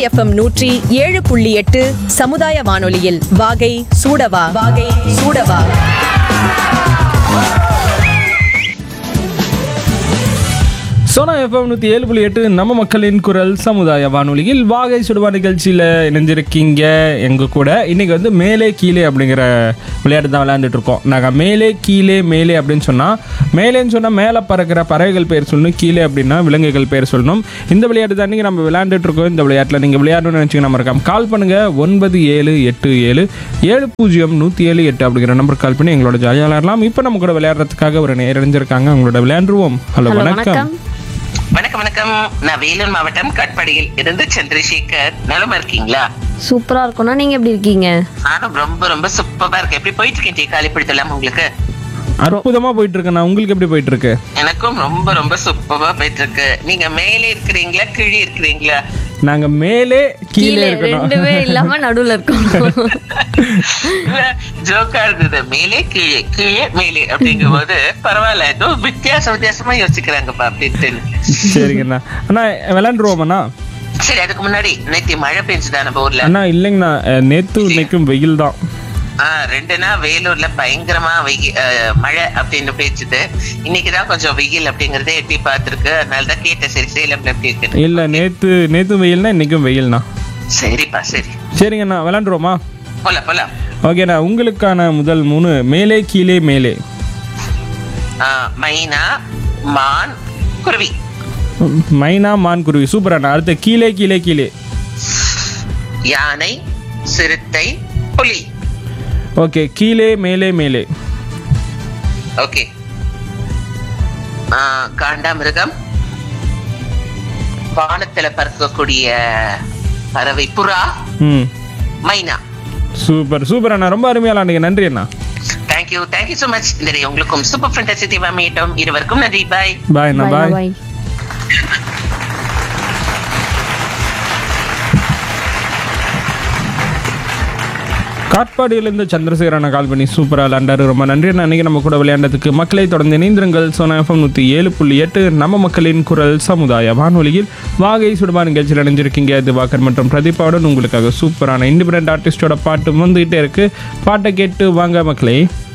FM நூற்றி ஏழு புள்ளி எட்டு சமுதாய வானொலியில் வாகை சூடவா வாகை சூடவா சோனா எஃப்எம் நூற்றி ஏழு புள்ளி எட்டு நம்ம மக்களின் குரல் சமுதாய வானொலியில் வாகை சுடுவா நிகழ்ச்சியில் இணைஞ்சிருக்கீங்க எங்கள் கூட இன்றைக்கி வந்து மேலே கீழே அப்படிங்கிற விளையாட்டு தான் விளையாண்டுட்டு இருக்கோம் நாங்கள் மேலே கீழே மேலே அப்படின்னு சொன்னால் மேலேன்னு சொன்னால் மேலே பறக்கிற பறவைகள் பேர் சொல்லணும் கீழே அப்படின்னா விலங்குகள் பேர் சொல்லணும் இந்த விளையாட்டு தான் இன்றைக்கி நம்ம விளையாண்டுட்டு இருக்கோம் இந்த விளையாட்டில் நீங்கள் விளையாடணும்னு நினச்சிங்க நம்ம இருக்காம கால் பண்ணுங்கள் ஒன்பது ஏழு எட்டு ஏழு ஏழு பூஜ்ஜியம் நூற்றி ஏழு எட்டு அப்படிங்கிற நம்பர் கால் பண்ணி எங்களோட ஜாலியாக விளையாடலாம் இப்போ நம்ம கூட விளையாடுறதுக்காக ஒரு நேரடைஞ்சிருக்காங்க அவங்களோட விளையாண்டுருவோம் ஹலோ ஹலோ வணக்கம் வணக்கம் வணக்கம் வணக்கம் நான் வேலூர் மாவட்டம் கட்படியில் இருந்து சந்திரசேகர் நலமா இருக்கீங்களா சூப்பரா இருக்கும்னா நீங்க எப்படி இருக்கீங்க நானும் ரொம்ப ரொம்ப சூப்பரா இருக்கேன் எப்படி போயிட்டு இருக்கேன் டீ காலிப்படுத்தலாம் உங்களுக்கு அற்புதமா போயிட்டு இருக்கேண்ணா உங்களுக்கு எப்படி போயிட்டு இருக்கு எனக்கும் ரொம்ப ரொம்ப சூப்பரா போயிட்டு இருக்கு நீங்க மேலே இருக்கிறீங்களா கீழே இருக்கிறீங்களா நாங்க மேலே கீழே கீழே இருக்கணும் ரெண்டுமே இல்லாம நடுவுல இருக்கோம் ஜோக்கா இருந்தது மேலே கீழே கீழே மேலே அப்படிங்கும் போது பரவாயில்ல ஏதோ வித்தியாச வித்தியாசமா யோசிக்கிறாங்கப்பா அப்படின்ட்டு சரிங்கண்ணா அண்ணா விளையாண்டுருவோமாண்ணா சரி அதுக்கு முன்னாடி நேத்தி மழை பெஞ்சுதா நம்ம ஊர்ல அண்ணா இல்லைங்கண்ணா அஹ், நேத்து இன்னைக்கும் வெயில் தான் ஆஹ் ரெண்டு நாள் வேலூர்ல பயங்கரமா வெயி ஆஹ் மழை அப்படின்னு பேச்சுது இன்னைக்குதான் கொஞ்சம் வெயில் அப்படிங்கறத எட்டி பார்த்திருக்கு அதனாலதான் கேட்டேன் சரி சேலம்ல எப்படி இருக்கு இல்ல நேத்து நேத்து வெயில்னா இன்னைக்கும் வெயில்ண்ணா சரிப்பா சரி சரிங்கண்ணா விளையாண்டுருவோமா போலாம் போலாம் ஓகேண்ணா உங்களுக்கான முதல் மூணு மேலே கீழே மேலே ஆஹ் மைனா மான் குருவி மைனா மான் குருவி சூப்பர் அண்ணா அடுத்து கீழே கீழே கீழே யானை சிறுத்தை புலி ஓகே கீழே மேலே மேலே ஓகே காண்டாமிருகம் வானத்துல பறக்கக்கூடிய பறவை புறா ம் மைனா சூப்பர் சூப்பர் அண்ணா ரொம்ப அருமையா விளாண்டுங்க நன்றி அண்ணா தேங்க்யூ தேங்க்யூ so மச் இந்த உங்களுக்கும் சூப்பர் ஃபேண்டசி மீட்டும் இருவருக்கும் நன்றி பாய் பாய் அண்ணா Bye, பாய் bye. காட்பாடியிலேருந்து சந்திரசேகர் அண்ணா கால் பண்ணி சூப்பராக விளையாண்டாரு ரொம்ப நன்றி அண்ணா அன்றைக்கி நம்ம கூட விளையாண்டதுக்கு மக்களை தொடர்ந்து இணைந்திருங்கள் சோனா எஃப்எம் நூற்றி ஏழு புள்ளி எட்டு நம்ம மக்களின் குரல் சமுதாய வானொலியில் வாகை சுடுபா நிகழ்ச்சியில் இணைஞ்சிருக்கீங்க திவாகர் மற்றும் பிரதீபாவுடன் உங்களுக்காக சூப்பரான இண்டிபெண்ட் ஆர்டிஸ்டோட பாட்டு வந்துகிட்டே இருக்கு பாட்டை கேட்டு வாங்க மக்களே